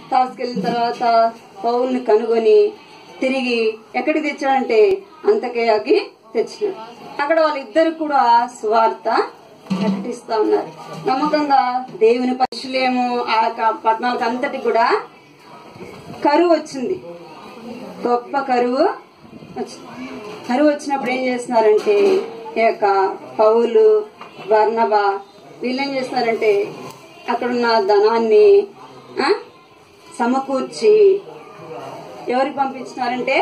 తాసుకెళ్ళిన తర్వాత పౌల్ని కనుగొని తిరిగి ఎక్కడికి తెచ్చాడంటే అంతకేయాకి తెచ్చినాడు అక్కడ వాళ్ళిద్దరు కూడా సువార్త ప్రకటిస్తా ఉన్నారు నమ్మకంగా దేవుని పశులేమో ఆ యొక్క పట్టణాలకు అంతటి కూడా కరువు వచ్చింది గొప్ప కరువు వచ్చింది కరువు వచ్చినప్పుడు ఏం చేస్తున్నారంటే ఈ యొక్క పౌలు వర్ణబ వీళ్ళు ఏం చేస్తున్నారంటే అక్కడున్న ధనాన్ని ఆ, సమకూర్చి ఎవరికి పంపించినారంటే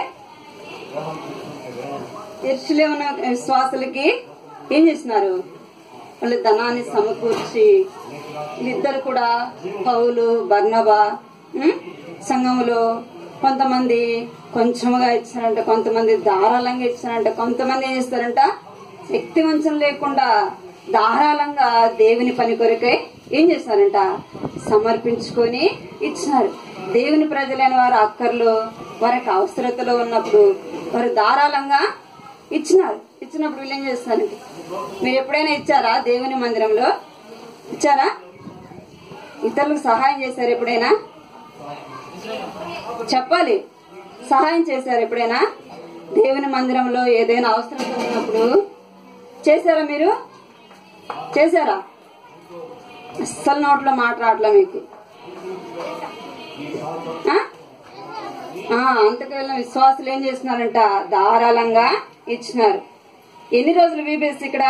ఎర్చులే ఉన్న విశ్వాసులకి ఏం చేసినారు వాళ్ళు ధనాన్ని సమకూర్చి వీళ్ళిద్దరు కూడా పౌలు బర్నబా ఉం? సంఘములో కొంతమంది కొంచెముగా ఇచ్చారంట కొంతమంది ధారాళంగా ఇచ్చారంట కొంతమంది ఏం చేస్తారంట శక్తి వంచన లేకుండా ధారాళంగా దేవుని పని కొరకై ఏం చేస్తారంట సమర్పించుకొని ఇచ్చినారు దేవుని ప్రజలైన వారు అక్కర్లో వారికి అవసరతలో ఉన్నప్పుడు వారు ధారాళంగా ఇచ్చినారు ఇచ్చినప్పుడు వీళ్ళు ఏం చేస్తారంటే మీరు ఎప్పుడైనా ఇచ్చారా దేవుని మందిరంలో ఇచ్చారా ఇతరులకు సహాయం చేశారు ఎప్పుడైనా చెప్పాలి సహాయం చేశారు ఎప్పుడైనా దేవుని మందిరంలో ఏదైనా అవసరం ఉన్నప్పుడు చేశారా మీరు చేశారా అస్సలు నోట్లో మాట్లాడలే మీకు ఆ? ఆ, అంతకు వెళ్ళిన విశ్వాసులు ఏం చేస్తున్నారంట ధారాళంగా ఇచ్చినారు ఎన్ని రోజులు వీబీఎస్ ఇక్కడ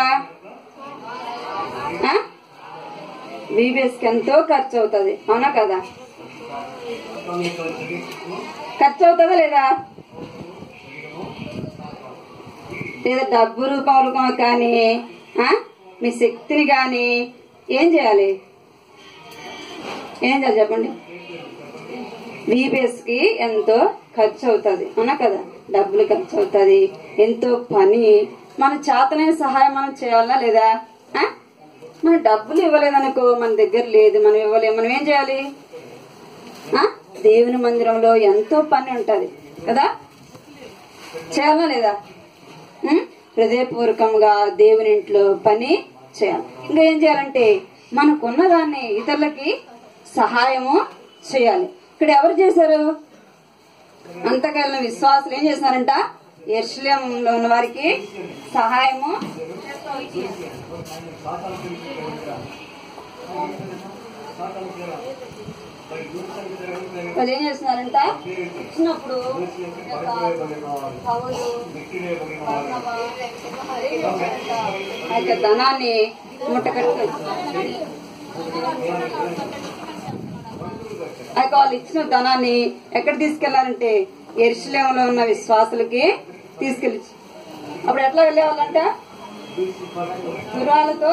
వీబీఎస్ కి ఎంతో ఖర్చు అవుతుంది అవునా కదా ఖర్చు అవుతుందా లేదా లేదా డబ్బు రూపంలో కానీ ఆ? మీ శక్తిని కానీ ఏం చేయాలి ఏం చేయాలి చెప్పండి వీబీఎస్ కి ఎంతో ఖర్చు అవుతుంది అవునా కదా డబ్బులు ఖర్చు అవుతుంది ఎంతో పని మన చేతనైన సహాయం మనం చేయాలా లేదా ఆ? మన డబ్బులు ఇవ్వలేదనుకో మన దగ్గర లేదు మనం ఇవ్వలేము మనం ఏం చేయాలి ఆ? దేవుని మందిరంలో ఎంతో పని ఉంటది కదా చేయాలా లేదా ఉం? హృదయపూర్వకంగా దేవుని ఇంట్లో పని చేయాలి ఇంకా ఏం చేయాలంటే మనకున్న దాన్ని ఇతరులకి సహాయము చేయాలి ఇక్కడ ఎవరు చేశారు అంతకాలం విశ్వాసులు ఏం చేస్తున్నారంట ఎర్షలేంలో ఉన్న వారికి సహాయము వాళ్ళు ఏం చేస్తున్నారంట ఇచ్చినప్పుడు ఈ యొక్క పౌలు, బర్నబా, ఏం చేశారంట? ఆ యొక్క ధనాన్ని ముట్టకట్టు ఆ యొక్క వాళ్ళు ఇచ్చిన ధనాన్ని ఎక్కడ తీసుకెళ్లారంటే ఎరుసలేంలో ఉన్న విశ్వాసులకి తీసుకెళ్ళి అప్పుడు ఎట్లా వెళ్ళేవాళ్ళంట గుర్రాలతో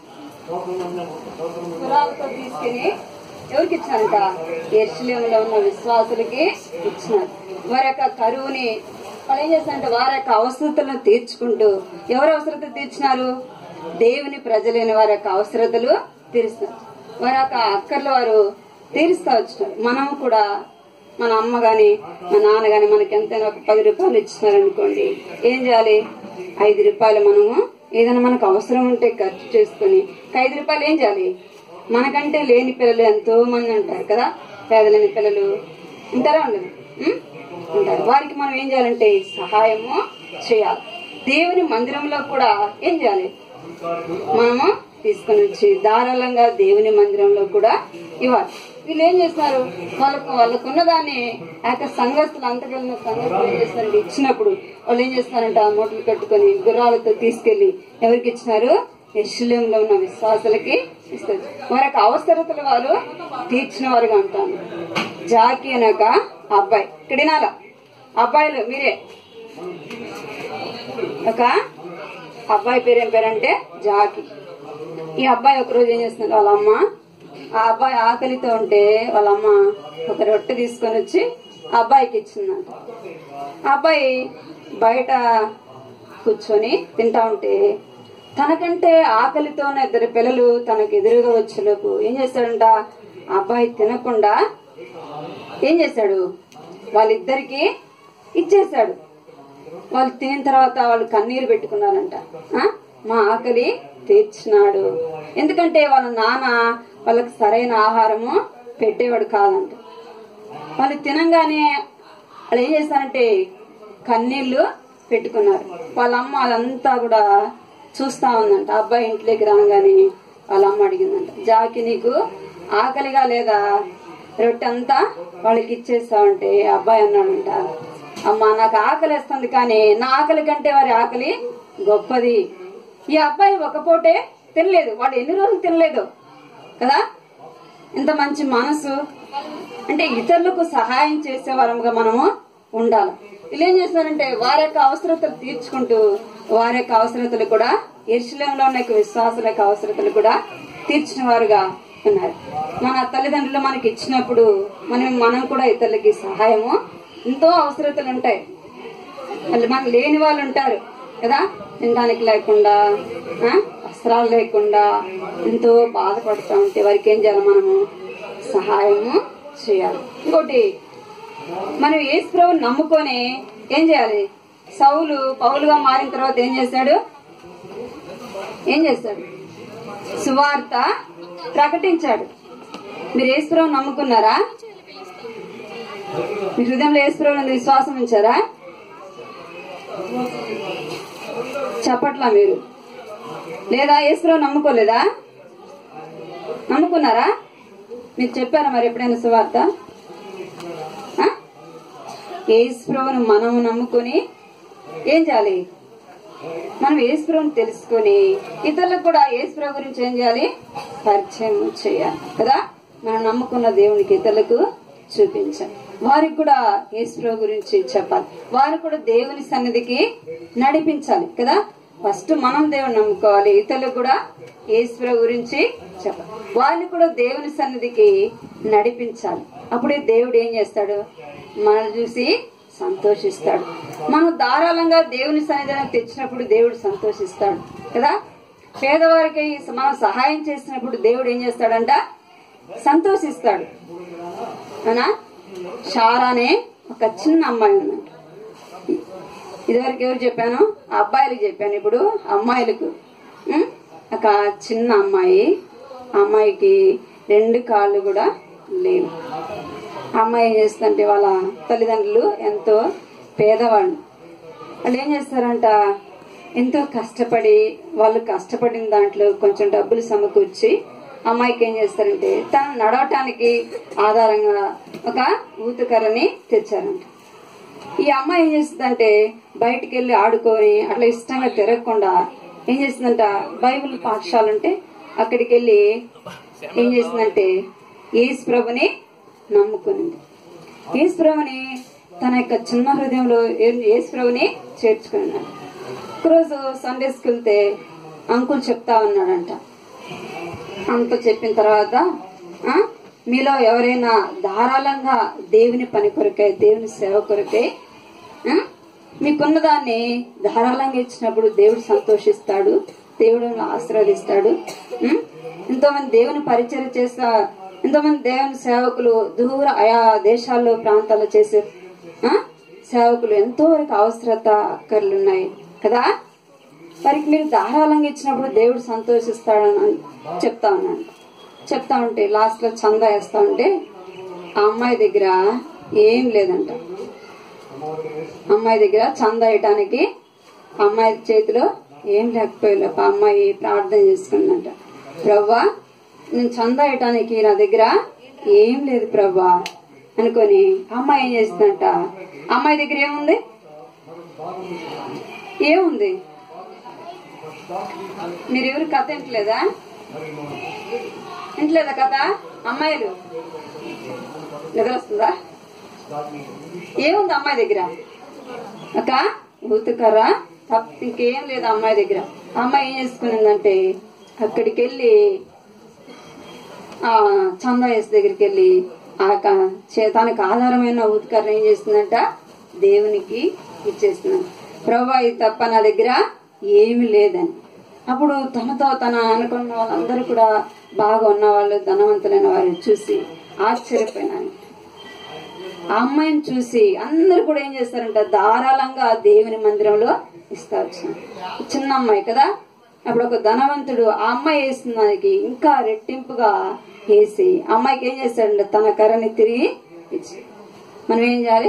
గుర్రాలతో తీసుకెళ్లి ఎవరికి ఇచ్చారంట ఎరుసలేంలో ఉన్న విశ్వాసులకి ఇచ్చినారు వారి యొక్క కరువుని వాళ్ళు ఏం చేస్తారంటే వారి యొక్క అవసరతలను తీర్చుకుంటూ ఎవరు అవసరత తీర్చినారు దేవుని ప్రజలైన వారి యొక్క అవసరతలు తీరుస్తారు వారి యొక్క అక్కర్లు వారు తీరుస్తా వచ్చినారు మనం కూడా మన అమ్మ గాని మా నాన్న గాని మనకి ఎంతైనా ఒక పది రూపాయలు ఇచ్చినారనుకోండి ఏం చేయాలి ఐదు రూపాయలు మనము ఏదైనా మనకు అవసరం ఉంటే ఖర్చు చేసుకుని ఒక ఐదు రూపాయలు ఏం చేయాలి మనకంటే లేని పిల్లలు ఎంతో మంది ఉంటారు కదా పేదలేని పిల్లలు ఉంటారా ఉండదు ఉం? ఉంటారు వారికి మనం ఏం చేయాలంటే సహాయము చేయాలి దేవుని మందిరంలో కూడా ఏం చేయాలి మనము తీసుకొని వచ్చి ధారాళంగా దేవుని మందిరంలో కూడా ఇవ్వాలి వీళ్ళు ఏం చేస్తారు వాళ్ళకు వాళ్ళకున్న దాన్ని ఆ యొక్క సంఘస్థులు అంతకెళ్ళిన సంఘస్థులు ఏం చేస్తారంటే ఇచ్చినప్పుడు వాళ్ళు ఏం చేస్తారంటే ఆ మూటలు కట్టుకొని గుర్రాలతో తీసుకెళ్లి ఎవరికి ఇచ్చినారు యశ్లేంలో ఉన్న విశ్వాసులకి ఇస్తారు వారి యొక్క అవసరతలు వారు తీర్చిన వారుగా ఉంటారు జాకి అనే ఒక అబ్బాయి ఇక్కడ వినాలా అబ్బాయిలు మీరే ఒక అబ్బాయి పేరు ఏం పేరంటే జాకి ఈ అబ్బాయి ఒకరోజు ఏం చేస్తున్నారు వాళ్ళ అమ్మ ఆ అబ్బాయి ఆకలితో ఉంటే వాళ్ళ అమ్మ ఒక రొట్టె తీసుకొని వచ్చి ఆ అబ్బాయికి ఇచ్చిందంట ఆ అబ్బాయి బయట కూర్చొని తింటా ఉంటే తనకంటే ఆకలితో ఉన్న ఇద్దరు పిల్లలు తనకు ఎదురుగా వచ్చేలోపు ఏం చేస్తాడంట ఆ అబ్బాయి తినకుండా ఏం చేశాడు వాళ్ళిద్దరికి ఇచ్చేశాడు వాళ్ళు తినిన తర్వాత వాళ్ళు కన్నీరు పెట్టుకున్నారంట ఆ? మా ఆకలి తీర్చినాడు ఎందుకంటే వాళ్ళ నాన్న వాళ్ళకి సరైన ఆహారము పెట్టేవాడు కాదంట వాళ్ళు తినంగానే వాళ్ళు ఏం చేస్తారంటే కన్నీళ్లు పెట్టుకున్నారు వాళ్ళ అమ్మ వాళ్ళంతా కూడా చూస్తా ఉందంట అబ్బాయి ఇంట్లోకి రాగానే వాళ్ళ అమ్మ అడిగిందంట జాకి నీకు ఆకలిగా లేదా రొట్టె అంతా వాళ్ళకి ఇచ్చేస్తావంటే అబ్బాయి అన్నాడంట అమ్మ నాకు ఆకలి వేస్తుంది కానీ నా ఆకలి కంటే వారి ఆకలి గొప్పది ఈ అబ్బాయి ఒక పూటే తినలేదు వాడు ఎన్ని రోజులు తినలేదు కదా ఇంత మంచి మనసు అంటే ఇతరులకు సహాయం చేసే వారముగా మనము ఉండాలి వీళ్ళు ఏం చేస్తున్నారంటే వారి యొక్క అవసరతలు తీర్చుకుంటూ వారి యొక్క అవసరతలు కూడా ఎరుశలంలో ఉన్న యొక్క విశ్వాసుల యొక్క అవసరతలు కూడా తీర్చిన వారుగా ఉన్నారు మన తల్లిదండ్రులు మనకి ఇచ్చినప్పుడు మనం మనం కూడా ఇతరులకి సహాయము ఎంతో అవసరతలు ఉంటాయి వాళ్ళు మనకు లేని వాళ్ళు ఉంటారు కదా తినడానికి లేకుండా ఆ, వస్త్రాలు లేకుండా ఎంతో బాధపడుతూ ఉంటే వారికి ఏం చేయాలి మనము సహాయము చేయాలి ఇంకోటి మనం యేసు ప్రభుని నమ్ముకొని ఏం చేయాలి సౌలు పౌలుగా మారిన తర్వాత ఏం చేశాడు ఏం చేశాడు సువార్త ప్రకటించాడు మీరు యేసుప్రభు నమ్ముకున్నారా మీ హృదయంలో యేసుప్రభు మీద విశ్వాసం ఉంచారా చెప్పట్లా మీరు లేదా యేసుప్రభు నమ్ముకోలేదా నమ్ముకున్నారా మీరు చెప్పారా మరి ఎప్పుడైనా సువార్త ఆ? యేసుప్రభును మనము నమ్ముకొని ఏం చేయాలి మనం యేసుప్రభుని తెలుసుకొని ఇతరులకు కూడా యేసుప్రభు గురించి ఏం చేయాలి పరిచయం చేయాలి కదా మనం నమ్ముకున్న దేవునికి ఇతరులకు చూపించాలి వారికి కూడా యేసుప్రభు గురించి చెప్పాలి వారు కూడా దేవుని సన్నిధికి నడిపించాలి కదా ఫస్ట్ మనం దేవుని నమ్ముకోవాలి ఇతరులకు కూడా యేసుప్రభు గురించి చెప్పాలి వారిని కూడా దేవుని సన్నిధికి నడిపించాలి అప్పుడే దేవుడు ఏం చేస్తాడు మనల్ని చూసి సంతోషిస్తాడు మనం ధారాళంగా దేవుని సన్నిధిని తెచ్చినప్పుడు దేవుడు సంతోషిస్తాడు కదా పేదవారికి మనం సహాయం చేసినప్పుడు దేవుడు ఏం చేస్తాడంట సంతోషిస్తాడు అవునా షారా అనే ఒక చిన్న అమ్మాయి ఉందంట ఇదివరకు ఎవరు చెప్పాను ఆ అబ్బాయిలకు చెప్పాను ఇప్పుడు అమ్మాయిలకు ఉం? ఒక చిన్న అమ్మాయి ఆ అమ్మాయికి రెండు కాళ్ళు కూడా లేవు ఆ అమ్మాయి ఏం చేస్తుందంటే వాళ్ళ తల్లిదండ్రులు ఎంతో పేదవాళ్ళు వాళ్ళు ఏం చేస్తారంట ఎంతో కష్టపడి వాళ్ళు కష్టపడిన దాంట్లో కొంచెం డబ్బులు సమకూర్చి అమ్మాయికి ఏం చేస్తారంటే తను నడవటానికి ఆధారంగా ఒక ఊతుకర్రని తెచ్చారంట ఈ అమ్మాయి ఏం చేస్తుందంటే బయటికి వెళ్ళి ఆడుకొని అట్లా ఇష్టంగా తిరగకుండా ఏం చేస్తుందంట బైబిల్ పాఠశాల ఉంటే అక్కడికి వెళ్ళి ఏం చేసిందంటే యేసు ప్రభుని నమ్ముకునింది యేసు ప్రభుని తన యొక్క చిన్న హృదయంలో యేసు ప్రభుని చేర్చుకున్నాడు ఒకరోజు సండే స్కూల్ వెళ్తే అంకుల్ చెప్తా ఉన్నాడంట అంత చెప్పిన తర్వాత ఆ, మీలో ఎవరైనా ధారాళంగా దేవుని పని కొరకై దేవుని సేవ కొరకై ఆ, మీకున్న దాన్ని ధారాళంగా ఇచ్చినప్పుడు దేవుడు సంతోషిస్తాడు దేవుడు మిమ్మల్ని ఆశీర్వదిస్తాడు ఉం? ఎంతో మంది దేవుని పరిచయం చేస్తా ఎంతో మంది దేవుని సేవకులు దూర ఆయా దేశాల్లో ప్రాంతాల్లో చేసే ఆ, సేవకులు ఎంతో వరకు అవసరత అక్కర్లు ఉన్నాయి కదా వారికి మీరు ధారాళంగా ఇచ్చినప్పుడు దేవుడు సంతోషిస్తాడని చెప్తా ఉన్నాను చెప్తా ఉంటే లాస్ట్ లో చందా వేస్తా ఉంటే ఆ అమ్మాయి దగ్గర ఏం లేదంట అమ్మాయి దగ్గర చందా వేయటానికి ఆ అమ్మాయి చేతిలో ఏం లేకపోయా ఆ అమ్మాయి ప్రార్థన చేసుకుందంట ప్రవ్వా నేను చందా వేయటానికి నా దగ్గర ఏం లేదు ప్రవ్వా అనుకొని ఆ అమ్మాయి ఏం చేస్తుందంట ఆ అమ్మాయి దగ్గర ఏముంది ఏముంది మీరు ఎవరు కథ వింటలేదా వింటలేదా కథ అమ్మాయిలు నిద్ర వస్తుందా ఏముంది అమ్మాయి దగ్గర ఒక ఊతుకర్ర తప్ప ఇంకేం లేదు అమ్మాయి దగ్గర అమ్మాయి ఏం చేసుకునిందంటే అక్కడికి వెళ్ళి ఆ చందాయస్ దగ్గరికి వెళ్ళి ఆ క- చే- తనకు ఆధారమైన ఊతుకర్ర ఏం చేస్తుందంట దేవునికి ఇచ్చేస్తున్నాను ప్రభా ఇది తప్ప నా దగ్గర ఏమీ లేదని అప్పుడు తనతో తన అనుకున్న వాళ్ళందరూ కూడా బాగా ఉన్న వాళ్ళు ధనవంతులైన వారిని చూసి ఆశ్చర్యపోయినాను ఆ అమ్మాయిని చూసి అందరు కూడా ఏం చేస్తారంట ధారాళంగా ఆ దేవుని మందిరంలో ఇస్తా వచ్చినారు చిన్న అమ్మాయి కదా అప్పుడు ఒక ధనవంతుడు ఆ అమ్మాయి వేసిన దానికి ఇంకా రెట్టింపుగా వేసి ఆ అమ్మాయికి ఏం చేస్తాడంటే తన కర్రని తిరిగి ఇచ్చి మనం ఏం చేయాలి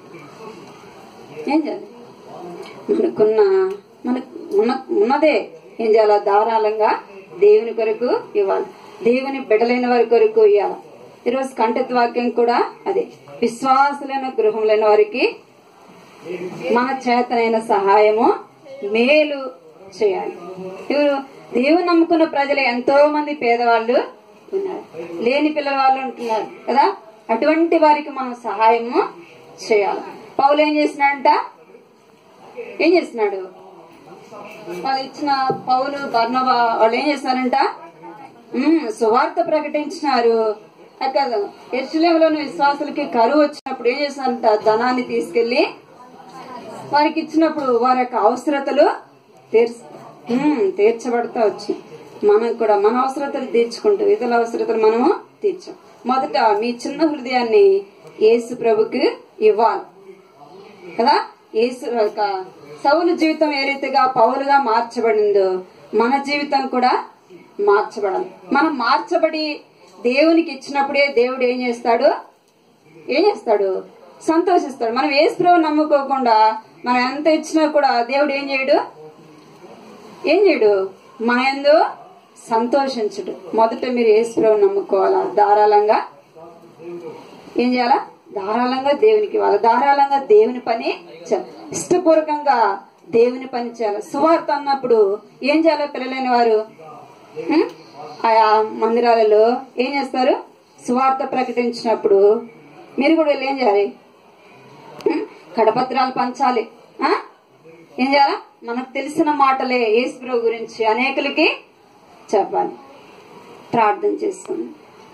ఏం చేయాలి మనకున్న మనకు ఉన్న ఉన్నదే ఏం చేయాలి ధారాళంగా దేవుని కొరకు ఇవ్వాలి దేవుని బిడ్డలైన వారి కొరకు ఇవ్వాలి ఈరోజు కంఠిత వాక్యం కూడా అదే విశ్వాసులైన గృహములైన వారికి మన చేతనైన సహాయము మేలు చేయాలి ఎవరు దేవుని నమ్ముకున్న ప్రజలు ఎంతో మంది పేదవాళ్ళు ఉన్నారు లేని పిల్లల వాళ్ళు ఉంటున్నారు కదా అటువంటి వారికి మనం సహాయము చేయాలి పౌలు ఏం చేసినాడంట ఏం చేస్తున్నాడు వాళ్ళు ఇచ్చిన పౌలు బర్ణబా వాళ్ళు ఏం చేస్తున్నారంట ఉమ్, సువార్త ప్రకటించినారు అక్కడ ఎర్చులేములోని విశ్వాసులకి కరువు వచ్చినప్పుడు ఏం చేస్తారంట ధనాన్ని తీసుకెళ్లి వారికి ఇచ్చినప్పుడు వారి యొక్క అవసరతలు తీర్చ ఉమ్, తీర్చబడతా వచ్చి మనం కూడా మన అవసరతలు తీర్చుకుంటూ ఇతరుల అవసరతలు మనము తీర్చాం మొదట మీ చిన్న హృదయాన్ని యేసు ప్రభుకి ఇవ్వాలి కదా యేసు యొక్క సౌలు జీవితం ఏ రీతిగా పౌలుగా మార్చబడిందో మన జీవితం కూడా మార్చబడాలి మనం మార్చబడి దేవునికి ఇచ్చినప్పుడే దేవుడు ఏం చేస్తాడు ఏం చేస్తాడు సంతోషిస్తాడు మనం యేసు ప్రభు నమ్ముకోకుండా మనం ఎంత ఇచ్చినా కూడా దేవుడు ఏం చేయడు ఏం చేయడు మన ఎందు సంతోషించడు మొదట మీరు యేసు ప్రభు నమ్ముకోవాలా ధారాళంగా ఏం చేయాలా ధారాళంగా దేవునికి ఇవ్వాలి ధారాళంగా దేవుని పని చేయాలి ఇష్టపూర్వకంగా దేవుని పని చేయాలి సువార్త అన్నప్పుడు ఏం చేయాలి పిల్లలైన వారు ఉం? ఆయా మందిరాలలో ఏం చేస్తారు సువార్త ప్రకటించినప్పుడు మీరు కూడా వెళ్ళి ఏం చేయాలి ఉం? కడపత్రాలు పంచాలి ఆ? ఏం చేయాలా మనకు తెలిసిన మాటలే యేసుప్రభు గురించి అనేకులకి చెప్పాలి ప్రార్థన చేసుకుని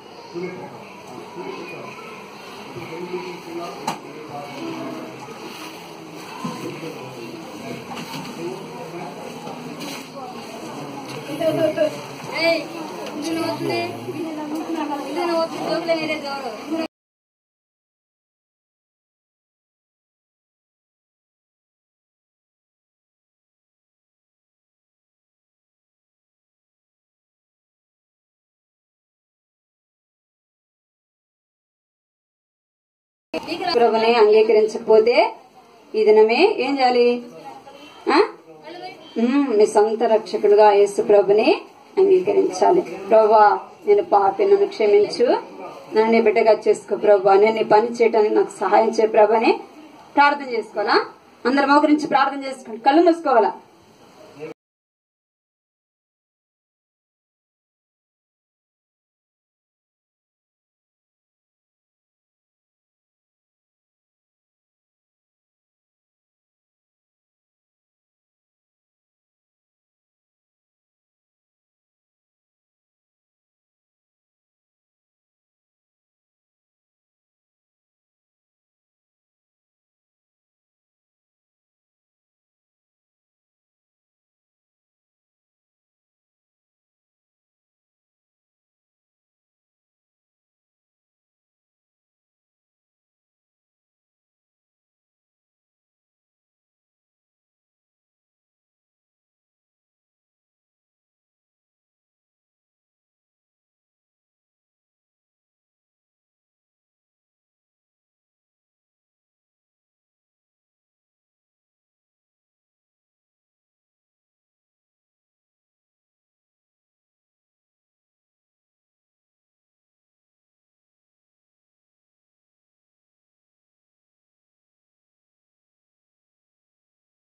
ప్రభుని అంగీకరించకపోతే ఈ దినమే ఏం చేయాలి ఆ? ఉమ్, మీ సొంత రక్షకుడుగా యేసు ప్రభుని అంగీకరించాలి ప్రభా నేను పాపి నన్ను క్షమించు నన్ను నీ బిడ్డగా చేసుకో ప్రభా నేను నీ పని చేయడానికి నాకు సహాయం చేయ ప్రభా అని ప్రార్థన చేసుకోవాలా అందరం మోకరించి ప్రార్థన చేసుకోండి కళ్ళు మూసుకోవాలా